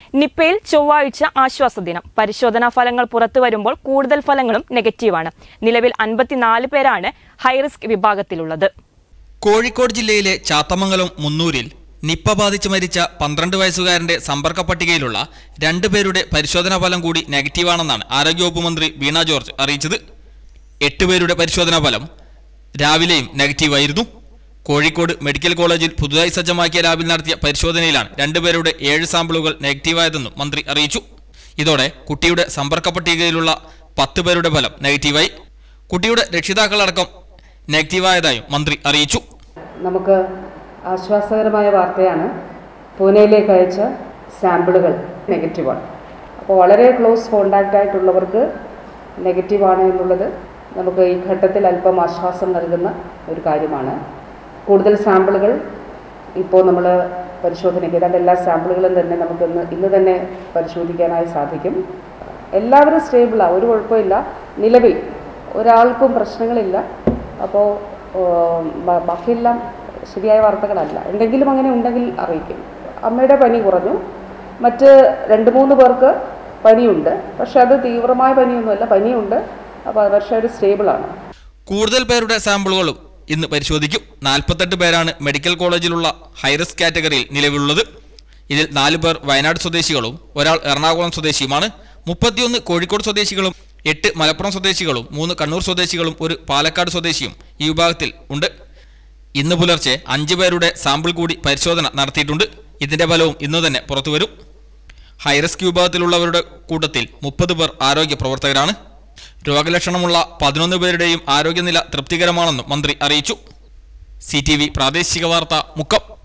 നിപ്പയിൽ ചൊവ്വാഴ്ച ആശ്വാസ ദിനം പരിശോധനാ ഫലങ്ങൾ പുറത്തു വരുമ്പോൾ കൂടുതൽ ഫലങ്ങളും നെഗറ്റീവാണ് നിലവിൽ അൻപത്തിനാല് പേരാണ് ഹൈറിസ്ക് വിഭാഗത്തിലുള്ളത് കോഴിക്കോട് ജില്ലയിലെ ചാത്തമംഗലം മുന്നൂരിൽ നിപ്പ ബാധിച്ച് മരിച്ച പന്ത്രണ്ട് വയസ്സുകാരന്റെ സമ്പർക്ക പട്ടികയിലുള്ള രണ്ടുപേരുടെ പരിശോധനാ ഫലം കൂടി നെഗറ്റീവാണെന്നാണ് ആരോഗ്യവകുപ്പ് മന്ത്രി വീണ ജോർജ് അറിയിച്ചത് എട്ട് പേരുടെ പരിശോധനാ ഫലം രാവിലെയും നെഗറ്റീവായിരുന്നു കോഴിക്കോട് മെഡിക്കൽ കോളേജിൽ പുതുതായി സജ്ജമാക്കിയ ലാബിൽ നടത്തിയ പരിശോധനയിലാണ് രണ്ടുപേരുടെ ഏഴ് സാമ്പിളുകൾ നെഗറ്റീവായതെന്നും മന്ത്രി അറിയിച്ചു ഇതോടെ കുട്ടിയുടെ സമ്പർക്ക പട്ടികയിലുള്ള പത്ത് പേരുടെ ഫലം നെഗറ്റീവായി കുട്ടിയുടെ രക്ഷിതാക്കളടക്കം നെഗറ്റീവായതായും മന്ത്രി അറിയിച്ചു നമുക്ക് ആശ്വാസകരമായ വാർത്തയാണ് പൂനെയിലേക്ക് അയച്ച സാമ്പിളുകൾ നെഗറ്റീവാണ് അപ്പോൾ വളരെ ക്ലോസ് കോണ്ടാക്റ്റ് ആയിട്ടുള്ളവർക്ക് നെഗറ്റീവാണ് എന്നുള്ളത് നമുക്ക് ഈ ഘട്ടത്തിൽ അല്പം ആശ്വാസം നൽകുന്ന ഒരു കാര്യമാണ് കൂടുതൽ സാമ്പിളുകൾ ഇപ്പോൾ നമ്മൾ പരിശോധനയ്ക്ക് ഏതാണ്ട് എല്ലാ സാമ്പിളുകളും തന്നെ നമുക്ക് ഇന്ന് ഇന്ന് തന്നെ പരിശോധിക്കാനായി സാധിക്കും എല്ലാവരും സ്റ്റേബിളാണ് ഒരു കുഴപ്പമില്ല നിലവിൽ ഒരാൾക്കും പ്രശ്നങ്ങളില്ല അപ്പോൾ ബ- ബാക്കിയെല്ലാം ശരിയായ വാർത്തകളല്ല എന്തെങ്കിലും അങ്ങനെ ഉണ്ടെങ്കിൽ അറിയിക്കും അമ്മയുടെ പനി കുറഞ്ഞു മറ്റ് രണ്ട് മൂന്ന് പേർക്ക് പനിയുണ്ട് പക്ഷെ അത് തീവ്രമായ പനിയൊന്നുമല്ല പനിയുണ്ട് അപ്പോൾ പക്ഷേ ഒരു സ്റ്റേബിളാണ് കൂടുതൽ പേരുടെ സാമ്പിളുകളും ഇന്ന് പരിശോധിക്കും നാൽപ്പത്തെട്ട് പേരാണ് മെഡിക്കൽ കോളേജിലുള്ള ഹൈറിസ്ക് കാറ്റഗറിയിൽ നിലവിലുള്ളത് ഇതിൽ നാല് പേർ വയനാട് സ്വദേശികളും ഒരാൾ എറണാകുളം സ്വദേശിയുമാണ് മുപ്പത്തിയൊന്ന് കോഴിക്കോട് സ്വദേശികളും എട്ട് മലപ്പുറം സ്വദേശികളും മൂന്ന് കണ്ണൂർ സ്വദേശികളും ഒരു പാലക്കാട് സ്വദേശിയും ഈ വിഭാഗത്തിൽ ഉണ്ട് ഇന്ന് പുലർച്ചെ അഞ്ച് പേരുടെ സാമ്പിൾ കൂടി പരിശോധന നടത്തിയിട്ടുണ്ട് ഇതിന്റെ ഫലവും ഇന്ന് തന്നെ പുറത്തുവരും ഹൈറിസ്ക് വിഭാഗത്തിലുള്ളവരുടെ കൂട്ടത്തിൽ മുപ്പത് പേർ ആരോഗ്യ പ്രവർത്തകരാണ് രോഗലക്ഷണമുള്ള പതിനൊന്ന് പേരുടെയും ആരോഗ്യനില തൃപ്തികരമാണെന്നും മന്ത്രി അറിയിച്ചു സി പ്രാദേശിക വാർത്ത മുക്കം